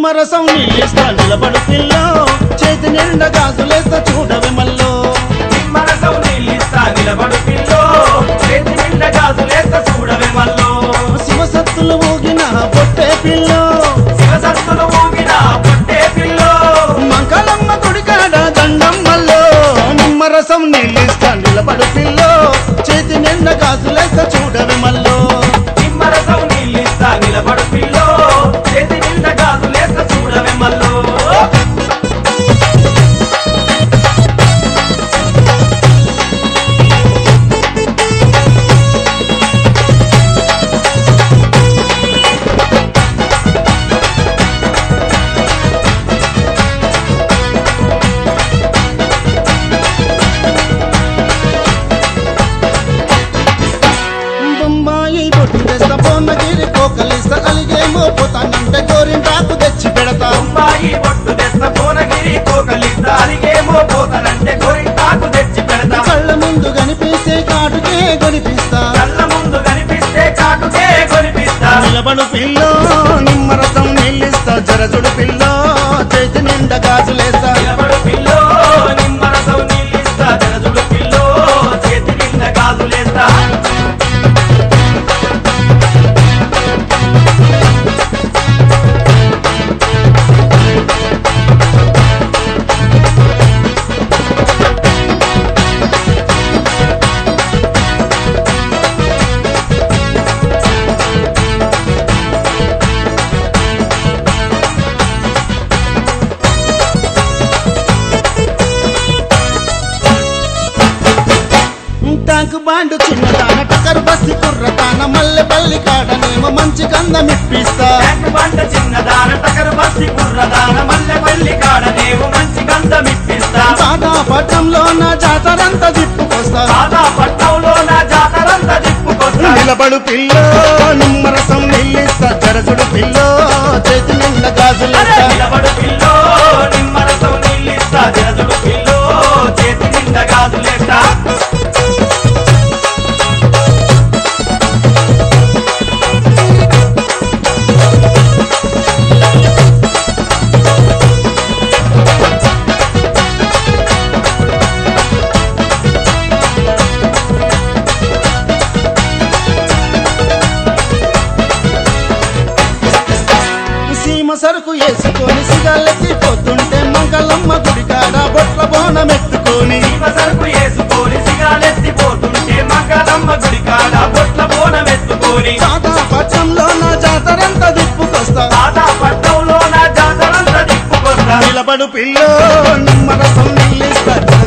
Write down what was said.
నిమ్మరసం నీళ్ళిస్తా నిలబడు పిల్ల చేతి నిండా గాజులేస్తా చూడవే మల్లో నిమ్మరసం నీళ్ళిస్తా నిలబడు పిల్లో చేతి నిండా గాజులేస్త చూడవే మల్లో శివసత్తులు ఊగిన పొట్టే పిల్ల శివసత్తులు ఊగిన పొట్టే పిల్లో మంకలమ్మ గుడికాడ దండం మల్లో నిమ్మరసం నీళ్ళిస్తా నిలబడు పిల్ల చేతి నిండా గాజులేస్తా చూడవే మల్లో నిమ్మరసం నీళ్ళిస్తా నిలబడు పిల్లో చేతి నిండా గాజులేస్త చూడవే మల్లో బొమ్మాయి బొట్టు తెస్తా బొమ్మగిరి కోకలిస్తా అలిగేమో పోతానంటే గోరింటాకు తెచ్చి పెడతా అమ్మాయి బొట్టు తెస్త భువనగిరి కోకలిస్తా అలిగేమో పోతానంటే గోరింటాకు తెచ్చి పెడతా కళ్ళ ముందు కనిపిస్తే కాటుకే కొనిపిస్తా కళ్ళ ముందు కనిపిస్తే కాటుకే కొనిపిస్తా నిలబడు పిల్ల నిమ్మరసం నీళ్ళిస్తా జరజుడు పిల్ల చేతి నిండా గాజులేస్తా నిలబడు పిల్లో నిమ్మరసం నీళ్ళిస్తా జనజుడు పిల్లో చేతి నిండా గాజులేస్తా టాంకు బాండు చిన్నదాన టకరు బస్సి కుర్రతాన మల్లె పల్లి కాడనేమో మంచి గంధం ఇప్పిస్తా ట్యాంక్ బండ చిన్నదాన టకరు బస్సి కుర్రదాన మల్లె పల్లి కాడనేవు మంచి గంధం ఇప్పిస్తా సాదా పట్టంలో నా జాతరంతా తిప్పుకొస్తా సాదా పట్నంలో నా జాతరంతా తిప్పుకొస్తా నిలబడు పిల్ల నిమ్మరసం నీళ్ళిస్తా జరజుడు పిల్ల చేతి నిండా అరే గాజులేస్తా నిలబడు పిల్లో నిమ్మరసం నీళ్ళిస్తా జనజుడు పిల్లో చేతి నిండా గాజులేస్తా సీమ సరుకు వేసుకొని సిగాలెత్తి పొద్దుంటే మంగళమ్మ గుడికాడ బొట్ల బోనం ఎత్తుకొని జీవ సరుకు వేసుకొని సిగాలెత్తిపోతుంటే మంగళమ్మ గుడి కాడ బొట్ల బోనం ఎత్తుకొని సాదా పట్టంలో నా జాతరంతా తిప్పుకొస్తా సాదా పట్నంలో నా జాతరంతా తిప్పుకొస్తా నిలబడు పిల్ల నిమ్మరసం నీళ్ళిస్తా